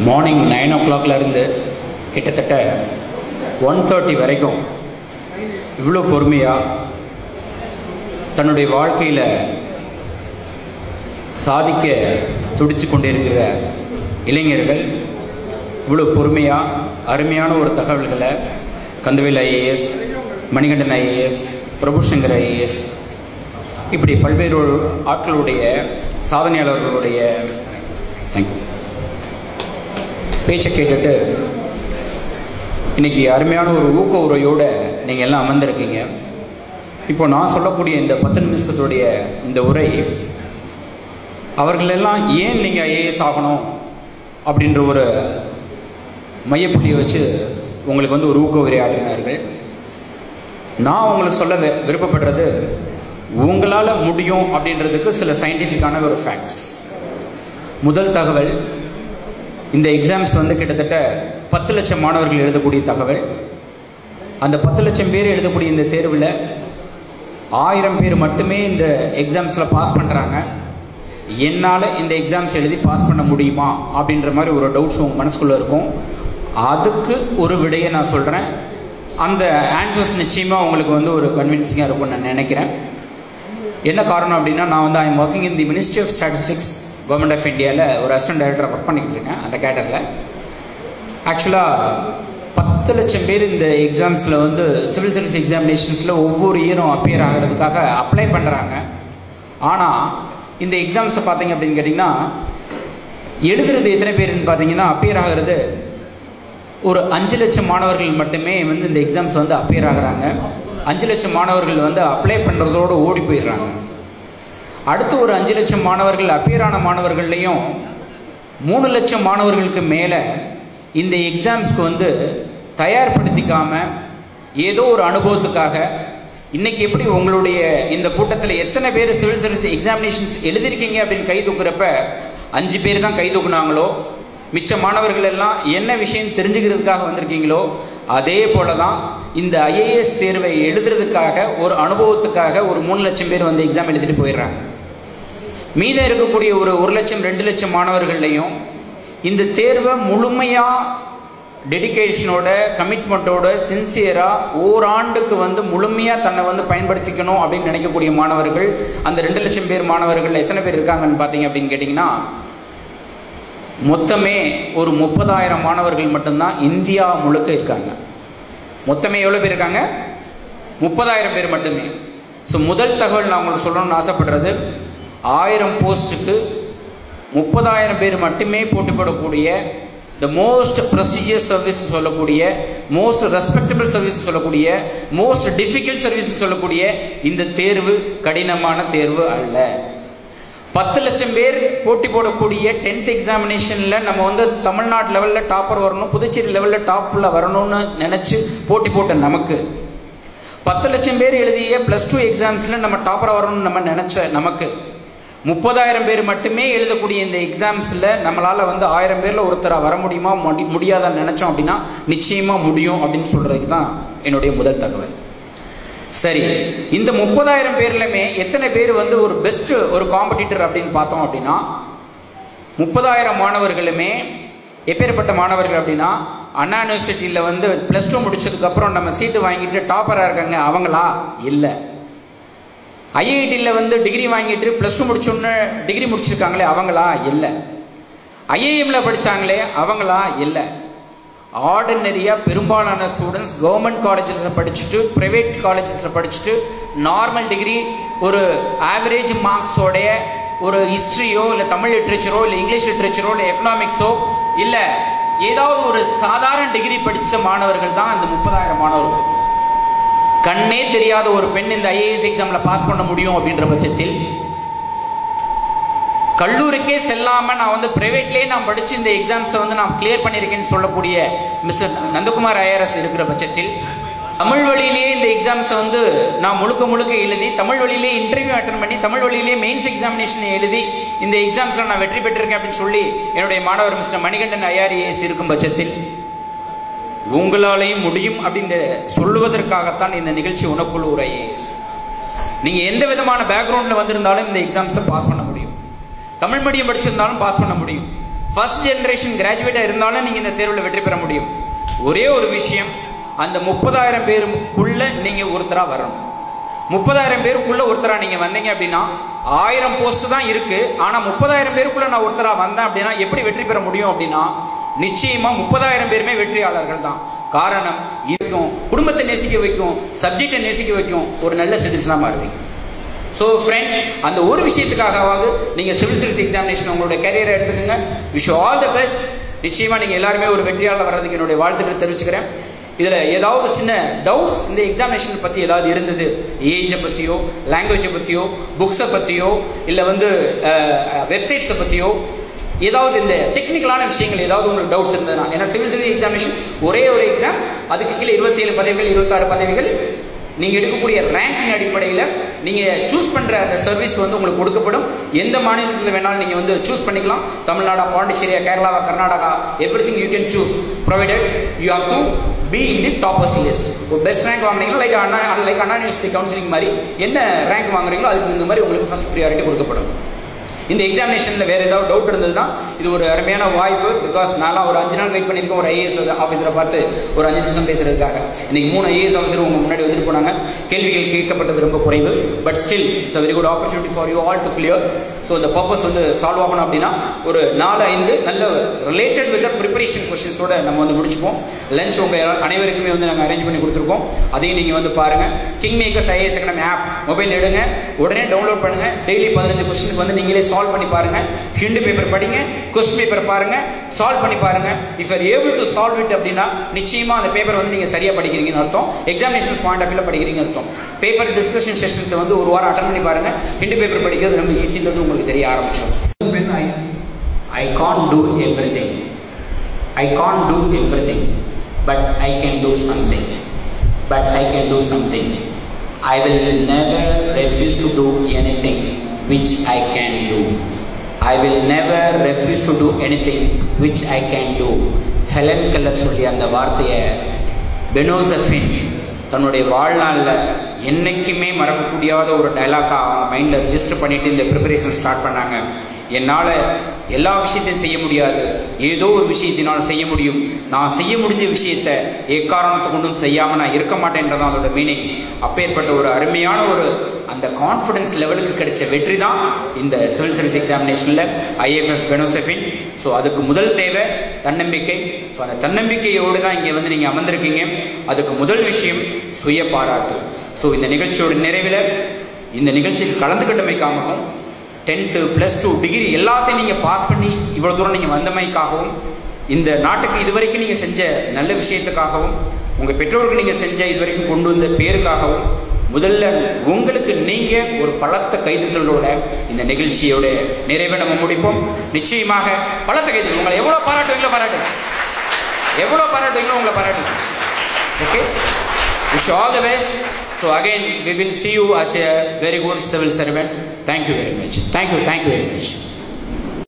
Morning nine ஓ கிளாக்லேருந்து கிட்டத்தட்ட one thirty வரைக்கும் இவ்வளோ பொறுமையாக தன்னுடைய வாழ்க்கையில் சாதிக்க துடிச்சு கொண்டிருக்கிற இளைஞர்கள் இவ்வளோ பொறுமையாக அருமையான ஒரு தகவல்களை Kandavel IAS Manikandan IAS Prabhushankar IAS இப்படி பல்வேறு ஆட்களுடைய சாதனையாளர்களுடைய தேங்க்யூ பேச்சை கேட்டுட்டு இன்னைக்கு அருமையான ஒரு ஊக்க உரையோடு நீங்கள் எல்லாம் அமர்ந்திருக்கீங்க இப்போ நான் சொல்லக்கூடிய இந்த பத்து நிமிஷத்துடைய இந்த உரை அவர்களெல்லாம் ஏன் நீங்கள் ஐஏஎஸ் ஆகணும் அப்படின்ற ஒரு மையப்புள்ளியை வச்சு உங்களுக்கு வந்து ஒரு ஊக்க உரையாற்றினார்கள் நான் உங்களுக்கு சொல்ல வி- விருப்பப்படுறது உங்களால் முடியும் அப்படின்றதுக்கு சில சயின்டிஃபிக்கான ஒரு ஃபேக்ட்ஸ் முதல் தகவல் இந்த எக்ஸாம்ஸ் வந்து கிட்டத்தட்ட பத்து லட்சம் மாணவர்கள் எழுதக்கூடிய தகவல் அந்த பத்து லட்சம் பேர் எழுதக்கூடிய இந்த தேர்வில் ஆயிரம் பேர் மட்டுமே இந்த எக்ஸாம்ஸில் பாஸ் பண்ணுறாங்க என்னால் இந்த எக்ஸாம்ஸ் எழுதி பாஸ் பண்ண முடியுமா அப்படின்ற மாதிரி ஒரு டவுட்ஸ் உங்கள் மனசுக்குள்ளே இருக்கும் அதுக்கு ஒரு விடையை நான் சொல்கிறேன் அந்த ஆன்சர்ஸ் நிச்சயமாக உங்களுக்கு வந்து ஒரு கன்வின்சிங்காக இருக்கும்னு நான் நினைக்கிறேன் என்ன காரணம் அப்படின்னா நான் வந்து I'm working in the ministry of statistics government of இந்தியாவில் ஒரு அசிஸ்டன்ட் டைரக்டராக ஒர்க் பண்ணிக்கிட்டு இருக்கேன் அந்த கேட்டரில் ஆக்சுவலாக பத்து லட்சம் பேர் இந்த எக்ஸாம்ஸில் வந்து சிவில் சர்வீஸ் எக்ஸாமினேஷன்ஸில் ஒவ்வொரு இயரும் அப்பியர் ஆகிறதுக்காக அப்ளை பண்ணுறாங்க ஆனால் இந்த எக்ஸாம்ஸை பார்த்தீங்க அப்படின்னு கேட்டிங்கன்னா எழுதுறது எத்தனை பேருன்னு பார்த்தீங்கன்னா அப்பியர் ஆகிறது ஒரு அஞ்சு லட்சம் மாணவர்கள் மட்டுமே வந்து இந்த எக்ஸாம்ஸ் வந்து அப்பியர் ஆகுறாங்க அஞ்சு லட்சம் மாணவர்கள் வந்து அப்ளை பண்ணுறதோடு ஓடி போயிடுறாங்க அடுத்து ஒரு அஞ்சு லட்சம் மாணவர்கள் அப்பியர் ஆன மாணவர்கள்லையும் மூணு லட்சம் மாணவர்களுக்கு மேலே இந்த எக்ஸாம்ஸ்க்கு வந்து தயார்படுத்திக்காம ஏதோ ஒரு அனுபவத்துக்காக இன்னைக்கு எப்படி உங்களுடைய இந்த கூட்டத்தில் எத்தனை பேர் சிவில் சர்வீஸ் எக்ஸாமினேஷன்ஸ் எழுதிருக்கீங்க அப்படின்னு கை தூக்குறப்ப அஞ்சு பேர் தான் கை தூக்குனாங்களோ மிச்ச மாணவர்கள் எல்லாம் என்ன விஷயம் தெரிஞ்சுக்கிறதுக்காக வந்திருக்கீங்களோ அதே போல தான் இந்த ஐஏஎஸ் தேர்வை எழுதுறதுக்காக ஒரு அனுபவத்துக்காக ஒரு மூணு லட்சம் பேர் வந்து எக்ஸாம் எழுதிட்டு போயிடுறாங்க மீதம் இருக்கக்கூடிய ஒரு ஒரு லட்சம் ரெண்டு லட்சம் மாணவர்கள்லையும் இந்த தேர்வை முழுமையாக டெடிகேஷனோட கமிட்மெண்ட்டோட சின்சியராக ஓராண்டுக்கு வந்து முழுமையாக தன்னை வந்து பயன்படுத்திக்கணும் அப்படின்னு நினைக்கக்கூடிய மாணவர்கள் அந்த ரெண்டு லட்சம் பேர் மாணவர்கள் எத்தனை பேர் இருக்காங்கன்னு பார்த்தீங்க அப்படின்னு கேட்டிங்கன்னா மொத்தமே ஒரு முப்பதாயிரம் மாணவர்கள் மட்டும்தான் இந்தியா முழுக்க இருக்காங்க மொத்தமே எவ்வளோ பேர் இருக்காங்க முப்பதாயிரம் பேர் மட்டுமே ஸோ முதல் தகவல் நான் உங்களுக்கு சொல்லணும்னு ஆசைப்படுறது ஆயிரம் போஸ்ட்டுக்கு முப்பதாயிரம் பேர் மட்டுமே போட்டி போடக்கூடிய த மோஸ்ட் ப்ரெஸ்டிஜியஸ் சர்வீஸ் சொல்லக்கூடிய மோஸ்ட் ரெஸ்பெக்டபிள் சர்வீஸ் சொல்லக்கூடிய மோஸ்ட் டிஃபிகல்ட் சர்வீஸ் சொல்லக்கூடிய இந்த தேர்வு கடினமான தேர்வு அல்ல பத்து லட்சம் பேர் போட்டி போடக்கூடிய டென்த் எக்ஸாமினேஷனில் நம்ம வந்து தமிழ்நாடு லெவலில் டாப்பர் வரணும் புதுச்சேரி லெவலில் டாப்பில் வரணும்னு நினச்சி போட்டி போட்ட நமக்கு பத்து லட்சம் பேர் எழுதிய ப்ளஸ் டூ எக்ஸாம்ஸில் நம்ம டாப்பராக வரணும்னு நம்ம நினச்ச நமக்கு முப்பதாயிரம் பேர் மட்டுமே எழுதக்கூடிய இந்த எக்ஸாம்ஸில் நம்மளால் வந்து ஆயிரம் பேரில் ஒருத்தராக வர முடியுமா முடி முடியாதான்னு நினச்சோம் அப்படின்னா நிச்சயமாக முடியும் அப்படின்னு சொல்கிறதுக்கு தான் என்னுடைய முதல் தகவல் சரி இந்த முப்பதாயிரம் பேர்லையுமே எத்தனை பேர் வந்து ஒரு பெஸ்ட் ஒரு காம்படிட்டர் அப்படின்னு பார்த்தோம் அப்படின்னா முப்பதாயிரம் மாணவர்களுமே எப்பேற்பட்ட மாணவர்கள் அப்படின்னா அண்ணா யூனிவர்சிட்டியில் வந்து ப்ளஸ் டூ முடிச்சதுக்கப்புறம் நம்ம சீட்டு வாங்கிட்டு டாப்பராக இருக்காங்க அவங்களா இல்லை ஐஐடியில் வந்து டிகிரி வாங்கிட்டு ப்ளஸ் டூ முடிச்சோன்னு டிகிரி முடிச்சிருக்காங்களே அவங்களா இல்லை ஐஏஎம்ல படித்தாங்களே அவங்களா இல்லை ஆர்டினரியாக பெரும்பாலான ஸ்டூடெண்ட்ஸ் கவர்மெண்ட் காலேஜஸில் படிச்சுட்டு ப்ரைவேட் காலேஜஸில் படிச்சுட்டு நார்மல் டிகிரி ஒரு ஆவரேஜ் மார்க்ஸோடைய ஒரு ஹிஸ்ட்ரியோ இல்லை தமிழ் லிட்ரேச்சரோ இல்லை இங்கிலீஷ் லிட்ரேச்சரோ இல்லை எக்கனாமிக்ஸோ இல்லை ஏதாவது ஒரு சாதாரண டிகிரி படித்த மாணவர்கள் தான் இந்த முப்பதாயிரம் மாணவர்கள் கண்ணே தெரியாத ஒரு பெண் இந்த ஐஏஎஸ் எக்ஸாமில் பாஸ் பண்ண முடியும் அப்படின்ற பட்சத்தில் கல்லூரிக்கே செல்லாம நான் வந்து பிரைவேட்லேயே நான் படிச்சு இந்த எக்ஸாம்ஸை வந்து நான் கிளியர் பண்ணியிருக்கேன்னு சொல்லக்கூடிய மிஸ்டர் நந்தகுமார் ஐஆர்எஸ் இருக்கிற பட்சத்தில் தமிழ் வழியிலேயே இந்த எக்ஸாம்ஸை வந்து நான் முழுக்க முழுக்க எழுதி தமிழ் வழியிலே இன்டர்வியூ அட்டன் பண்ணி தமிழ் வழியிலே மெயின்ஸ் எக்ஸாமினேஷன் எழுதி இந்த எக்ஸாம்ஸில் நான் வெற்றி பெற்றிருக்கேன் அப்படின்னு சொல்லி என்னுடைய மாணவர் மிஸ்டர் மணிகண்டன் ஐஆர்ஏஎஸ் இருக்கும் பட்சத்தில் உங்களாலையும் முடியும் அப்படின்னு சொல்லுவதற்காகத்தான் இந்த நிகழ்ச்சி உனக்குள் ஒரு ஐஏஎஸ் நீங்கள் எந்த விதமான பேக்ரவுண்டில் வந்திருந்தாலும் இந்த எக்ஸாம்ஸை பாஸ் பண்ண முடியும் தமிழ் மீடியம் படிச்சிருந்தாலும் பாஸ் பண்ண முடியும் ஃபர்ஸ்ட் ஜெனரேஷன் கிராஜுவேட்டாக இருந்தாலும் நீங்கள் இந்த தேர்வில் வெற்றி பெற முடியும் ஒரே ஒரு விஷயம் அந்த முப்பதாயிரம் பேருக்குள்ள நீங்கள் ஒருத்தராக வரணும் முப்பதாயிரம் பேருக்குள்ள ஒருத்தரா நீங்க வந்தீங்க அப்படின்னா ஆயிரம் போஸ்ட் தான் இருக்கு ஆனா முப்பதாயிரம் பேருக்குள்ள நான் ஒருத்தரா வந்தேன் அப்படின்னா எப்படி வெற்றி பெற முடியும் அப்படின்னா நிச்சயமா முப்பதாயிரம் பேருமே வெற்றியாளர்கள் தான் காரணம் இருக்கும் குடும்பத்தை நேசிக்க வைக்கும் சப்ஜெக்டை நேசிக்க வைக்கும் ஒரு நல்ல சிட்டிசனா மாறுவீங்க ஸோ ஃப்ரெண்ட்ஸ் அந்த ஒரு விஷயத்துக்காகவாவது நீங்கள் சிவில் சர்வீஸ் எக்ஸாமினேஷன் உங்களோட கேரியரை எடுத்துக்கோங்க விஷ் ஆல் த பெஸ்ட் நிச்சயமாக நீங்கள் எல்லாருமே ஒரு வெற்றியாளர் வர்றதுக்கு என்னுடைய வாழ்த்துக்கள் தெரிவிச்சுக்கிறேன் இதில் ஏதாவது சின்ன டவுட்ஸ் இந்த எக்ஸாமினேஷன் பற்றி ஏதாவது இருந்தது ஏஜை பற்றியோ லாங்குவேஜை பற்றியோ புக்ஸை பற்றியோ இல்லை வந்து வெப்சைட்ஸை பற்றியோ ஏதாவது இந்த டெக்னிக்கலான விஷயங்கள் ஏதாவது உங்களுக்கு டவுட்ஸ் இருந்ததுன்னா ஏன்னா சிவில் சர்வீஸ் எக்ஸாமினேஷன் ஒரே ஒரு எக்ஸாம் அதுக்கு கீழே இருபத்தேழு பதவிகள் இருபத்தாறு பதவிகள் நீங்கள் எடுக்கக்கூடிய ரேங்கிங் அடிப்படையில் நீங்கள் சூஸ் பண்ணுற அந்த சர்வீஸ் வந்து உங்களுக்கு கொடுக்கப்படும் எந்த மாநிலத்தில் வேணாலும் நீங்கள் வந்து சூஸ் பண்ணிக்கலாம் தமிழ்நாடா பாண்டிச்சேரியா கேரளாவா Karnataka everything you can choose provided you have to be in the toppers list ஒரு பெஸ்ட் ரேங்க் வாங்குனீங்களா like Anna like Anna university counselling மாதிரி என்ன ரேங்க் வாங்குறீங்களோ அதுக்கு இந்த மாதிரி உங்களுக்கு ஃபர்ஸ்ட் ப்ரியாரிட்டி கொடுக்கப்படும் இந்த எக்ஸாமினேஷனில் வேறு ஏதாவது டவுட் இருந்ததுன்னா இது ஒரு அருமையான வாய்ப்பு பிகாஸ் நான்லாம் ஒரு அஞ்சு நாள் வெயிட் பண்ணியிருக்கேன் ஒரு ஐஏஎஸ் ஆஃபீஸரை பார்த்து ஒரு அஞ்சு நிமிஷம் பேசுறதுக்காக இன்னைக்கு மூணு ஐஏஎஸ் ஆஃபீஸர் உங்க முன்னாடி வந்துட்டு போனாங்க கேள்விகள் கேட்கப்பட்டது ரொம்ப குறைவு but still it's very good opportunity for you all to clear so இந்த பர்பஸ் வந்து சால்வ் ஆகணும் அப்படின்னா ஒரு நாலு ஐந்து நல்ல ரிலேட்டட் வித் ப்ரிப்பரேஷன் கொஸ்டின்ஸோட நம்ம வந்து முடிச்சுப்போம் லஞ்ச் உங்கள் அனைவருக்குமே வந்து நாங்கள் அரேஞ்ச் பண்ணி கொடுத்துருக்கோம் அதையும் நீங்கள் வந்து பாருங்கள் king makers IAS academy app mobile எடுங்க உடனே டவுன்லோட் பண்ணுங்க டெய்லி பதினஞ்சு கொஸ்டினுக்கு வந்து நீங்களே சால்வ் பண்ணி பாருங்க ஹிண்ட் பேப்பர் படிங்க கொஸ்டின் பேப்பர் பாருங்க சால்வ் பண்ணி பாருங்க if are able to solve it அப்படின்னா நிச்சயமா அந்த பேப்பர் வந்து நீங்க சரியா படிக்கிறீங்கன்னு அர்த்தம் எக்ஸாமினேஷன் பாயிண்ட் ஆஃப் வியூல படிக்கிறீங்கன்னு அர்த்தம் பேப்பர் டிஸ்கஷன் செஷன்ஸ் வந்து ஒரு வாரம் அட்டன் பண்ணி பாருங்க ஹிண்ட் பேப்பர் படிக்கிறது ரொம்ப ஈஸின்றது உங்களுக்கு தெரிய ஆரம்பிச்சிடும் when I I can't do everything. I can't do everything, but I can do something. But I can do something. I will never refuse to do anything which I can do. I will never refuse to do anything which I can do. Helen Keller சொல்லி அந்த வார்த்தையை பெனோசஃபின் தன்னுடைய வாழ்நாளில் என்னைக்குமே மறக்கக்கூடியாத ஒரு டைலாக்காக அவங்க மைண்டில் register பண்ணிட்டு இந்த ப்ரிப்பரேஷன் ஸ்டார்ட் பண்ணாங்க என்னால் எல்லா விஷயத்தையும் செய்ய முடியாது ஏதோ ஒரு விஷயத்தினால் செய்ய முடியும் நான் செய்ய முடிஞ்ச விஷயத்த எக்காரணத்தை கொண்டும் செய்யாமல் நான் இருக்க மாட்டேன்றதான் அதோட மீனிங் அப்பேற்பட்ட ஒரு அருமையான ஒரு அந்த கான்ஃபிடன்ஸ் லெவலுக்கு கிடைச்ச வெற்றி தான் இந்த சிவில் சர்வீஸ் எக்ஸாமினேஷனில் ஐஎஃப்எஸ் பெனோசெஃபின் ஸோ அதுக்கு முதல் தேவை தன்னம்பிக்கை ஸோ அந்த தன்னம்பிக்கையோடு தான் இங்கே வந்து நீங்கள் அமர்ந்திருக்கீங்க அதுக்கு முதல் விஷயம் சுய பாராட்டு ஸோ இந்த நிகழ்ச்சியோட நிறைவில் இந்த நிகழ்ச்சிக்கு கலந்துக்கிட்டமைக்காகவும் டென்த்து ப்ளஸ் டூ டிகிரி எல்லாத்தையும் நீங்கள் பாஸ் பண்ணி இவ்வளோ தூரம் நீங்கள் வந்தமைக்காகவும் இந்த நாட்டுக்கு இதுவரைக்கும் நீங்கள் செஞ்ச நல்ல விஷயத்துக்காகவும் உங்கள் பெற்றோருக்கு நீங்கள் செஞ்ச இதுவரைக்கும் கொண்டு வந்த பேருக்காகவும் முதல்ல உங்களுக்கு நீங்கள் ஒரு பலத்த கைதுகளோட இந்த நிகழ்ச்சியோட நிறைவை நம்ம முடிப்போம் நிச்சயமாக பலத்த கைது உங்களை எவ்வளோ பாராட்டுவீங்களோ பாராட்டுங்க எவ்வளோ பாராட்டுவீங்களோ உங்களை பாராட்டுங்க okay wish all the best so again we will see you as a very good civil servant thank you very much thank you thank you very much